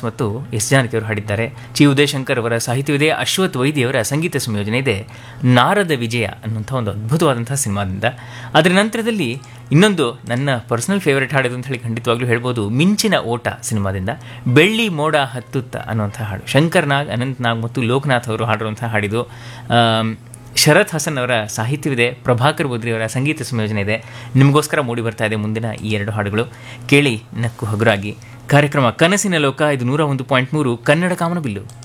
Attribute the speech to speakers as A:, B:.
A: ಮತ್ತು ಎಸ್ ಜಾನಕಿ ಅವರು ಹಾಡಿದ್ದಾರೆ ಚಿ ಉದಯಶಂಕರ್ ಅವರ ಸಾಹಿತ್ಯವಿದೆ ಅಶ್ವಥ್ ವೈದ್ಯವರ ಸಂಗೀತ ಸಂಯೋಜನೆ ಇದೆ ನಾರದ ವಿಜಯ ಅನ್ನುವಂಥ ಒಂದು ಅದ್ಭುತವಾದಂಥ ಸಿನಿಮಾದಿಂದ ಅದರ ನಂತರದಲ್ಲಿ ಇನ್ನೊಂದು ನನ್ನ ಪರ್ಸನಲ್ ಫೇವರೇಟ್ ಹಾಡಿದು ಅಂತ ಹೇಳಿ ಖಂಡಿತವಾಗ್ಲೂ ಹೇಳ್ಬೋದು ಮಿಂಚಿನ ಓಟ ಸಿನಿಮಾದಿಂದ ಬೆಳ್ಳಿ ಮೋಡ ಹತ್ತುತ್ತ ಅನ್ನುವಂಥ ಹಾಡು ಶಂಕರ್ ನಾಗ್ ಅನಂತ್ ನಾಗ್ ಮತ್ತು ಲೋಕನಾಥ್ ಅವರು ಹಾಡಿರುವಂಥ ಹಾಡಿದು ಆಮ್, ಶರತ್ ಹಸನ್ ಅವರ ಸಾಹಿತ್ಯವಿದೆ ಪ್ರಭಾಕರ್ ಬುದ್ರಿ ಅವರ ಸಂಗೀತ ಸಂಯೋಜನೆ ಇದೆ ನಿಮಗೋಸ್ಕರ ಮೂಡಿ ಬರ್ತಾ ಇದೆ ಮುಂದಿನ ಈ ಎರಡು ಹಾಡುಗಳು ಕೇಳಿ ನಕ್ಕು ಹಗುರಾಗಿ ಕಾರ್ಯಕ್ರಮ ಕನಸಿನ ಲೋಕ ಇದು ನೂರ ಒಂದು ಪಾಯಿಂಟ್ ಮೂರು ಕನ್ನಡ ಕಾಮನಬಿಲ್ಲು